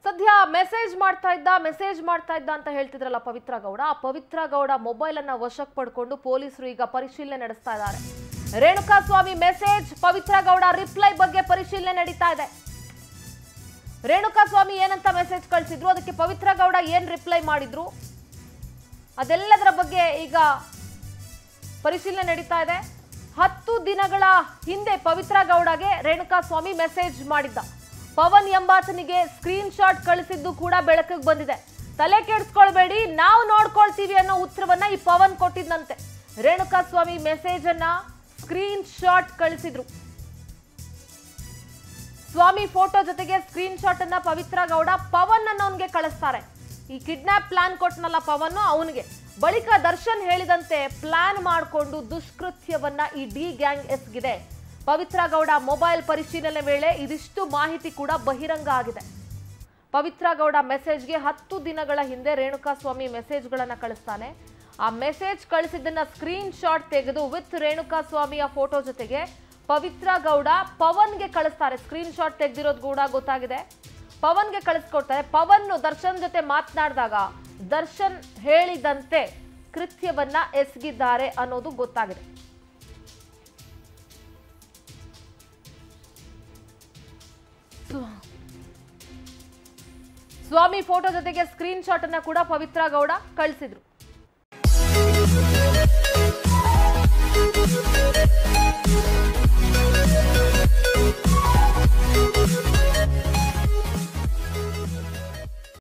ಸದ್ಯ ಮೆಸೇಜ್ ಮಾಡ್ತಾ ಇದ್ದ ಮೆಸೇಜ್ ಮಾಡ್ತಾ ಇದ್ದ ಅಂತ ಹೇಳ್ತಿದ್ರಲ್ಲ ಪವಿತ್ರ ಗೌಡ ಆ ಪವಿತ್ರ ಗೌಡ ಮೊಬೈಲ್ ಅನ್ನ ವಶಕ್ಕೆ ಪಡ್ಕೊಂಡು ಪೊಲೀಸರು ಈಗ ಪರಿಶೀಲನೆ ನಡೆಸ್ತಾ ಇದ್ದಾರೆ ರೇಣುಕಾ ಸ್ವಾಮಿ ಮೆಸೇಜ್ ಪವಿತ್ರ ಗೌಡ ರಿಪ್ಲೈ ಬಗ್ಗೆ ಪರಿಶೀಲನೆ ನಡೀತಾ ಇದೆ ರೇಣುಕಾ ಸ್ವಾಮಿ ಏನಂತ ಮೆಸೇಜ್ ಕಳಿಸಿದ್ರು ಅದಕ್ಕೆ ಪವಿತ್ರ ಗೌಡ ಏನ್ ರಿಪ್ಲೈ ಮಾಡಿದ್ರು ಅದೆಲ್ಲದರ ಬಗ್ಗೆ ಈಗ ಪರಿಶೀಲನೆ ನಡೀತಾ ಇದೆ ಹತ್ತು ದಿನಗಳ ಹಿಂದೆ ಪವಿತ್ರ ಗೌಡಗೆ ರೇಣುಕಾ ಸ್ವಾಮಿ ಮೆಸೇಜ್ ಮಾಡಿದ್ದ ಪವನ್ ಎಂಬಾತನಿಗೆ ಸ್ಕ್ರೀನ್ ಶಾಟ್ ಕಳಿಸಿದ್ದು ಕೂಡ ಬೆಳಕಿಗೆ ಬಂದಿದೆ ತಲೆ ಕೆಡಿಸ್ಕೊಳ್ಬೇಡಿ ನಾವು ನೋಡ್ಕೊಳ್ತೀವಿ ಅನ್ನೋ ಉತ್ತರವನ್ನ ಈ ಪವನ್ ಕೊಟ್ಟಿದ್ದಂತೆ ರೇಣುಕಾ ಸ್ವಾಮಿ ಮೆಸೇಜ್ ಅನ್ನ ಸ್ಕ್ರೀನ್ ಶಾಟ್ ಕಳಿಸಿದ್ರು ಸ್ವಾಮಿ ಫೋಟೋ ಜೊತೆಗೆ ಸ್ಕ್ರೀನ್ ಶಾಟ್ ಅನ್ನ ಪವಿತ್ರ ಗೌಡ ಪವನ್ ಅನ್ನೋನ್ಗೆ ಕಳಿಸ್ತಾರೆ ಈ ಕಿಡ್ನಾಪ್ ಪ್ಲಾನ್ ಕೊಟ್ಟನಲ್ಲ ಪವನ್ ಅವನಿಗೆ ಬಳಿಕ ದರ್ಶನ್ ಹೇಳಿದಂತೆ ಪ್ಲಾನ್ ಮಾಡಿಕೊಂಡು ದುಷ್ಕೃತ್ಯವನ್ನ ಈ ಡಿ ಗ್ಯಾಂಗ್ ಎಸ್ಗಿದೆ ಪವಿತ್ರ ಗೌಡ ಮೊಬೈಲ್ ಪರಿಶೀಲನೆ ವೇಳೆ ಇದಿಷ್ಟು ಮಾಹಿತಿ ಕೂಡ ಬಹಿರಂಗ ಆಗಿದೆ ಪವಿತ್ರ ಗೌಡ ಮೆಸೇಜ್ಗೆ ಹತ್ತು ದಿನಗಳ ಹಿಂದೆ ರೇಣುಕಾ ಸ್ವಾಮಿ ಮೆಸೇಜ್ಗಳನ್ನ ಕಳಿಸ್ತಾನೆ ಆ ಮೆಸೇಜ್ ಕಳಿಸಿದ್ದನ್ನ ಸ್ಕ್ರೀನ್ ಶಾಟ್ ತೆಗೆದು ವಿತ್ ರೇಣುಕಾ ಸ್ವಾಮಿಯ ಫೋಟೋ ಜೊತೆಗೆ ಪವಿತ್ರ ಗೌಡ ಪವನ್ಗೆ ಕಳಿಸ್ತಾರೆ ಸ್ಕ್ರೀನ್ ಶಾಟ್ ತೆಗೆದಿರೋದು ಕೂಡ ಗೊತ್ತಾಗಿದೆ ಪವನ್ಗೆ ಕಳಿಸ್ಕೊಡ್ತಾರೆ ಪವನ್ ದರ್ಶನ್ ಜೊತೆ ಮಾತನಾಡಿದಾಗ ದರ್ಶನ್ ಹೇಳಿದಂತೆ ಕೃತ್ಯವನ್ನ ಎಸಗಿದ್ದಾರೆ ಅನ್ನೋದು ಗೊತ್ತಾಗಿದೆ ಸ್ವ- ಸ್ವಾಮಿ ಫೋಟೋ ಜೊತೆಗೆ ಸ್ಕ್ರೀನ್ ಶಾಟ್ ಅನ್ನ ಕೂಡ ಪವಿತ್ರ ಗೌಡ ಕಳಿಸಿದ್ರು Thank you.